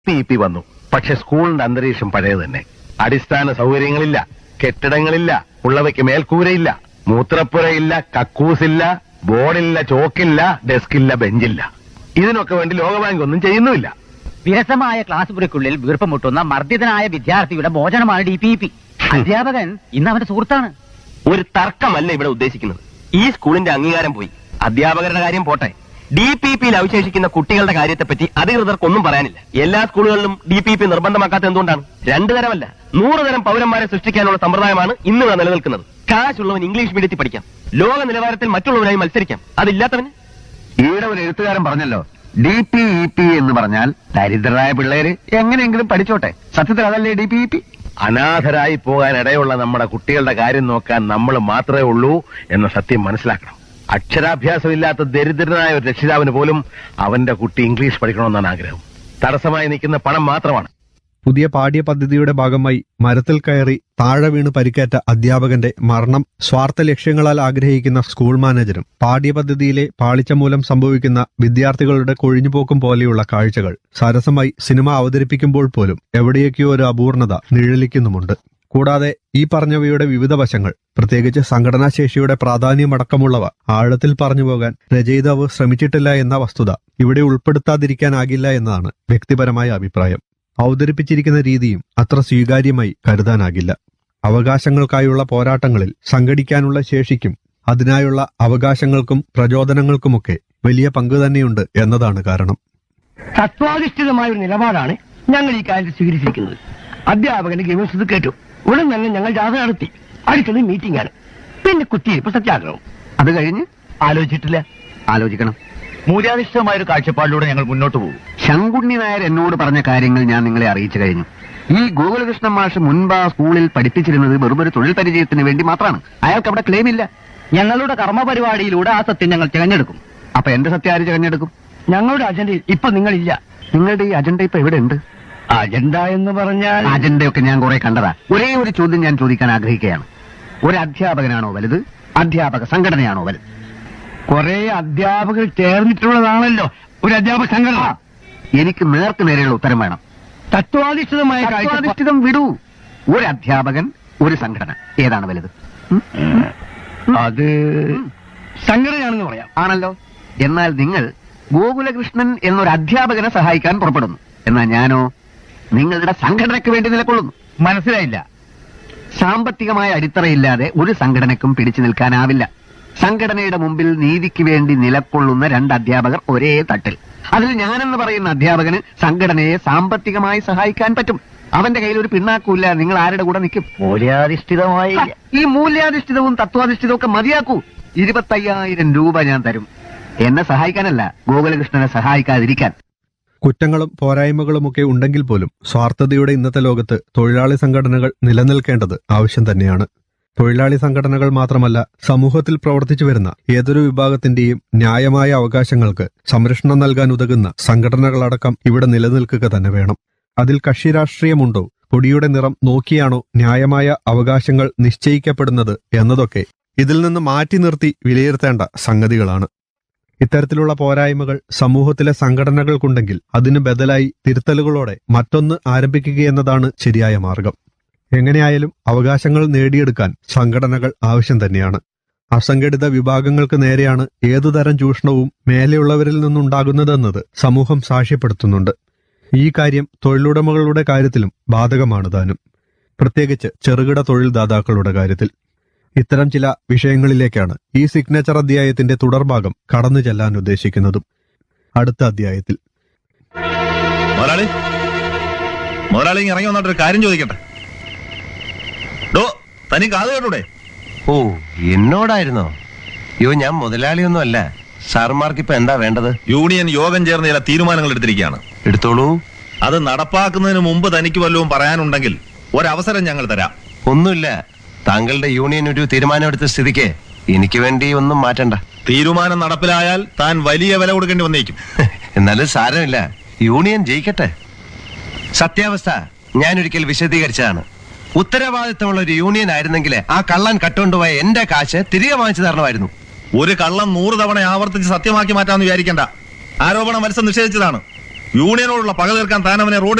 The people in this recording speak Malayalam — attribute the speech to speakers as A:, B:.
A: പി പി വന്നു പക്ഷെ സ്കൂളിന്റെ അന്തരീക്ഷം പഴയത് തന്നെ അടിസ്ഥാന സൗകര്യങ്ങളില്ല കെട്ടിടങ്ങളില്ല ഉള്ളവയ്ക്ക് മേൽക്കൂരയില്ല മൂത്രപ്പുരയില്ല കക്കൂസില്ല ബോർഡില്ല ചോക്കില്ല ഡെസ്കില്ല ബെഞ്ചില്ല ഇതിനൊക്കെ വേണ്ടി ലോകബാങ്ക് ഒന്നും ചെയ്യുന്നുമില്ല
B: വിരസമായ ക്ലാസ് മുറിക്കുള്ളിൽ വീർപ്പുമുട്ടുന്ന മർദ്ദിതനായ വിദ്യാർത്ഥിയുടെ മോചനമാണ് ഡി പി പി അധ്യാപകൻ ഇന്ന് അവന്റെ സുഹൃത്താണ്
C: ഒരു തർക്കമല്ല ഇവിടെ ഉദ്ദേശിക്കുന്നത് ഈ സ്കൂളിന്റെ അംഗീകാരം പോയി അധ്യാപകരുടെ കാര്യം പോട്ടെ ഡി പി പിയിൽ അവശേഷിക്കുന്ന കുട്ടികളുടെ കാര്യത്തെപ്പറ്റി അധികൃതർക്കൊന്നും പറയാനില്ല എല്ലാ സ്കൂളുകളിലും ഡി പി പി നിർബന്ധമാക്കാത്ത എന്തുകൊണ്ടാണ് രണ്ടു തരമല്ല നൂറ് തരം പൗരന്മാരെ സൃഷ്ടിക്കാനുള്ള സമ്പ്രദായമാണ് ഇന്ന് ഇവിടെ നിലനിൽക്കുന്നത് കാശുള്ളവൻ ഇംഗ്ലീഷ് മീഡിയത്തിൽ പഠിക്കാം ലോക നിലവാരത്തിൽ മറ്റുള്ളവരായി മത്സരിക്കാം അതില്ലാത്തവന്
D: ഈയിടെ ഒരു എഴുത്തുകാരൻ പറഞ്ഞല്ലോ ഡി പി ഇ പി എന്ന് പറഞ്ഞാൽ ദരിദ്രരായ പിള്ളേര് എങ്ങനെയെങ്കിലും പഠിച്ചോട്ടെ സത്യത്തിൽ അതല്ലേ ഡി പി ഇ പി
A: അനാഥരായി പോകാൻ ഇടയുള്ള നമ്മുടെ കുട്ടികളുടെ കാര്യം നോക്കാൻ നമ്മൾ മാത്രമേ ഉള്ളൂ എന്ന സത്യം മനസ്സിലാക്കണം അക്ഷരാഭ്യാസമില്ലാത്ത ദരിദ്രനായ ഒരു രക്ഷിതാവിന് പോലും അവന്റെ കുട്ടി ഇംഗ്ലീഷ് പഠിക്കണമെന്നാണ് ആഗ്രഹം തടസ്സമായി നിൽക്കുന്ന പണം മാത്രമാണ്
E: പുതിയ പാഠ്യപദ്ധതിയുടെ ഭാഗമായി മരത്തിൽ കയറി താഴെ വീണ് പരിക്കേറ്റ അധ്യാപകന്റെ മരണം സ്വാർത്ഥ ലക്ഷ്യങ്ങളാൽ ആഗ്രഹിക്കുന്ന സ്കൂൾ മാനേജരും പാഠ്യപദ്ധതിയിലെ പാളിച്ച മൂലം സംഭവിക്കുന്ന വിദ്യാർത്ഥികളുടെ കൊഴിഞ്ഞുപോക്കും പോലെയുള്ള കാഴ്ചകൾ സരസമായി സിനിമ അവതരിപ്പിക്കുമ്പോൾ പോലും എവിടെയൊക്കെയോ ഒരു അപൂർണത നിഴലിക്കുന്നുമുണ്ട് കൂടാതെ ഈ പറഞ്ഞവയുടെ വിവിധ വശങ്ങൾ പ്രത്യേകിച്ച് സംഘടനാശേഷിയുടെ പ്രാധാന്യമടക്കമുള്ളവ ആഴത്തിൽ പറഞ്ഞു പോകാൻ രചയിതാവ് ശ്രമിച്ചിട്ടില്ല എന്ന വസ്തുത ഇവിടെ ഉൾപ്പെടുത്താതിരിക്കാനാകില്ല എന്നതാണ് വ്യക്തിപരമായ അഭിപ്രായം അവതരിപ്പിച്ചിരിക്കുന്ന രീതിയും അത്ര സ്വീകാര്യമായി കരുതാനാകില്ല അവകാശങ്ങൾക്കായുള്ള പോരാട്ടങ്ങളിൽ സംഘടിക്കാനുള്ള ശേഷിക്കും അതിനായുള്ള അവകാശങ്ങൾക്കും പ്രചോദനങ്ങൾക്കുമൊക്കെ വലിയ പങ്ക് തന്നെയുണ്ട് എന്നതാണ് കാരണം
F: തത്വാധിഷ്ഠിതമായ ഒരു നിലപാടാണ് ഞങ്ങൾ ഈ കാര്യത്തിൽ സ്വീകരിച്ചിരിക്കുന്നത് അധ്യാപകന്റെ ഗവേഷണത്തിൽ കേട്ടു ഉടൻ തന്നെ ഞങ്ങൾ ജാഥ നടത്തി അടുത്തത് മീറ്റിംഗ് ആണ് പിന്നെ കുത്തിയിരിപ്പ് സത്യാഗ്രഹം
D: അത് കഴിഞ്ഞ്
F: ആലോചിച്ചിട്ടില്ല
D: ആലോചിക്കണം
F: മൂല്യാധിഷ്ഠിതമായ ഒരു കാഴ്ചപ്പാടിലൂടെ ഞങ്ങൾ മുന്നോട്ട് പോകും
D: ശങ്കുണ്ണി നായർ എന്നോട് പറഞ്ഞ കാര്യങ്ങൾ ഞാൻ നിങ്ങളെ അറിയിച്ചു കഴിഞ്ഞു ഈ ഗോകുലകൃഷ്ണൻ മാഷ് മുൻപ് ആ സ്കൂളിൽ പഠിപ്പിച്ചിരുന്നത് വെറും ഒരു തൊഴിൽ പരിചയത്തിന് വേണ്ടി മാത്രമാണ് അയാൾക്ക് അവിടെ ക്ലെയിം ഇല്ല
B: ഞങ്ങളുടെ കർമ്മപരിപാടിയിലൂടെ ആ സത്യം ഞങ്ങൾ തിരഞ്ഞെടുക്കും
D: അപ്പൊ എന്റെ സത്യം ആര് തിരഞ്ഞെടുക്കും
F: ഞങ്ങളുടെ അജണ്ടയിൽ ഇപ്പൊ നിങ്ങളില്ല
D: നിങ്ങളുടെ ഈ അജണ്ട ഇപ്പൊ എവിടെ ഉണ്ട്
F: അജണ്ട എന്ന് പറഞ്ഞാൽ
D: അജണ്ടയൊക്കെ ഞാൻ കുറെ കണ്ടതാ ഒരേ ഒരു ചോദ്യം ഞാൻ ചോദിക്കാൻ ആഗ്രഹിക്കുകയാണ് ഒരു അധ്യാപകനാണോ വലുത് അധ്യാപക സംഘടനയാണോ വലുത്
F: കുറെ അധ്യാപകർ ചേർന്നിട്ടുള്ളതാണല്ലോ ഒരു അധ്യാപക സംഘടന
D: എനിക്ക് നേർക്ക് നേരെയുള്ള ഉത്തരം വേണം
F: തത്വാധിഷ്ഠിതമായ കാഴ്ചപ്പാട്
D: തത്വാധിഷ്ഠിതം വിടൂ ഒരു അധ്യാപകൻ ഒരു സംഘടന ഏതാണ് വലുത് ഉം?
F: അത് സംഘടനയാണെന്ന് പറയാം
D: ആണല്ലോ എന്നാൽ നിങ്ങൾ ഗോകുലകൃഷ്ണൻ എന്നൊരു അധ്യാപകനെ സഹായിക്കാൻ പുറപ്പെടുന്നു എന്നാൽ ഞാനോ നിങ്ങളുടെ സംഘടനയ്ക്ക് വേണ്ടി നിലകൊള്ളുന്നു
F: മനസ്സിലായില്ല
D: സാമ്പത്തികമായ അടിത്തറയില്ലാതെ ഒരു സംഘടനയ്ക്കും പിടിച്ചു നിൽക്കാനാവില്ല സംഘടനയുടെ മുമ്പിൽ നീതിക്ക് വേണ്ടി നിലകൊള്ളുന്ന രണ്ട് അധ്യാപകർ ഒരേ തട്ടിൽ അതിൽ ഞാനെന്ന് പറയുന്ന അധ്യാപകന് സംഘടനയെ സാമ്പത്തികമായി സഹായിക്കാൻ പറ്റും അവന്റെ കയ്യിൽ ഒരു പിണ്ണാക്കൂല്ല നിങ്ങൾ ആരുടെ കൂടെ നിൽക്കും
F: മൂല്യാധിഷ്ഠിതമായി
D: ഹ, ഈ മൂല്യാധിഷ്ഠിതവും തത്വാധിഷ്ഠിതവും ഒക്കെ മതിയാക്കൂ ഇരുപത്തയ്യായിരം രൂപ ഞാൻ തരും എന്നെ സഹായിക്കാനല്ല ഗോകുലകൃഷ്ണനെ സഹായിക്കാതിരിക്കാൻ
E: കുറ്റങ്ങളും പോരായ്മകളുമൊക്കെ ഉണ്ടെങ്കിൽ പോലും സ്വാർത്ഥതയുടെ ഇന്നത്തെ ലോകത്ത് തൊഴിലാളി സംഘടനകൾ നിലനിൽക്കേണ്ടത് ആവശ്യം തന്നെയാണ് തൊഴിലാളി സംഘടനകൾ മാത്രമല്ല സമൂഹത്തിൽ പ്രവർത്തിച്ചു വരുന്ന ഏതൊരു വിഭാഗത്തിന്റെയും ന്യായമായ അവകാശങ്ങൾക്ക് സംരക്ഷണം നൽകാൻ ഉതകുന്ന സംഘടനകളടക്കം ഇവിടെ നിലനിൽക്കുക തന്നെ വേണം അതിൽ കക്ഷി രാഷ്ട്രീയമുണ്ടോ കൊടിയുടെ നിറം നോക്കിയാണോ ന്യായമായ അവകാശങ്ങൾ നിശ്ചയിക്കപ്പെടുന്നത് എന്നതൊക്കെ ഇതിൽ നിന്ന് മാറ്റി നിർത്തി വിലയിരുത്തേണ്ട സംഗതികളാണ് ഇത്തരത്തിലുള്ള പോരായ്മകൾ സമൂഹത്തിലെ സംഘടനകൾക്കുണ്ടെങ്കിൽ അതിന് ബദലായി തിരുത്തലുകളോടെ മറ്റൊന്ന് ആരംഭിക്കുകയെന്നതാണ് ശരിയായ മാർഗം എങ്ങനെയായാലും അവകാശങ്ങൾ നേടിയെടുക്കാൻ സംഘടനകൾ ആവശ്യം തന്നെയാണ് അസംഘടിത വിഭാഗങ്ങൾക്ക് നേരെയാണ് ഏതുതരം ചൂഷണവും മേലെയുള്ളവരിൽ നിന്നുണ്ടാകുന്നതെന്നത് സമൂഹം സാക്ഷ്യപ്പെടുത്തുന്നുണ്ട് ഈ കാര്യം തൊഴിലുടമകളുടെ കാര്യത്തിലും ബാധകമാണ് താനും പ്രത്യേകിച്ച് ചെറുകിട തൊഴിൽദാതാക്കളുടെ കാര്യത്തിൽ ഇത്തരം ചില വിഷയങ്ങളിലേക്കാണ് ഈ സിഗ്നേച്ചർ അധ്യായത്തിന്റെ തുടർഭാഗം കടന്നു ചെല്ലാൻ ഉദ്ദേശിക്കുന്നതും അടുത്ത അധ്യായത്തിൽ
G: മുതലാളി മുതലാളി ഇങ്ങ് ഇറങ്ങി വന്നിട്ടൊരു കാര്യം ചോദിക്കട്ടെ ഡോ തനി കാത് കേട്ടൂടെ
C: ഓ എന്നോടായിരുന്നോ അയ്യോ ഞാൻ മുതലാളിയൊന്നും അല്ല സാറുമാർക്ക് ഇപ്പൊ എന്താ വേണ്ടത്
G: യൂണിയൻ യോഗം ചേർന്ന് ചില തീരുമാനങ്ങൾ എടുത്തിരിക്കുകയാണ്
C: എടുത്തോളൂ
G: അത് നടപ്പാക്കുന്നതിന് മുമ്പ് തനിക്ക് വല്ലതും പറയാനുണ്ടെങ്കിൽ ഒരവസരം ഞങ്ങൾ തരാം
C: ഒന്നുമില്ല താങ്കളുടെ യൂണിയൻ ഒരു തീരുമാനമെടുത്ത സ്ഥിതിക്ക് എനിക്ക് വേണ്ടി ഒന്നും മാറ്റണ്ട
G: തീരുമാനം നടപ്പിലായാൽ താൻ വലിയ വില കൊടുക്കേണ്ടി വന്നേക്കും
C: എന്നാലും സാരമില്ല യൂണിയൻ ജയിക്കട്ടെ സത്യാവസ്ഥ ഞാൻ ഒരിക്കൽ വിശദീകരിച്ചതാണ് ഉത്തരവാദിത്തമുള്ള ഒരു യൂണിയൻ ആയിരുന്നെങ്കിൽ ആ കള്ളൻ കട്ടുകൊണ്ടുപോയ എന്റെ കാശ് തിരികെ വാങ്ങിച്ചു തരണമായിരുന്നു
G: ഒരു കള്ളം നൂറ് തവണ ആവർത്തിച്ച് സത്യമാക്കി മാറ്റാമെന്ന് വിചാരിക്കണ്ട ആരോപണ മത്സരം നിഷേധിച്ചതാണ് യൂണിയനോടുള്ള പക തീർക്കാൻ താൻ അവനെ റോഡിൽ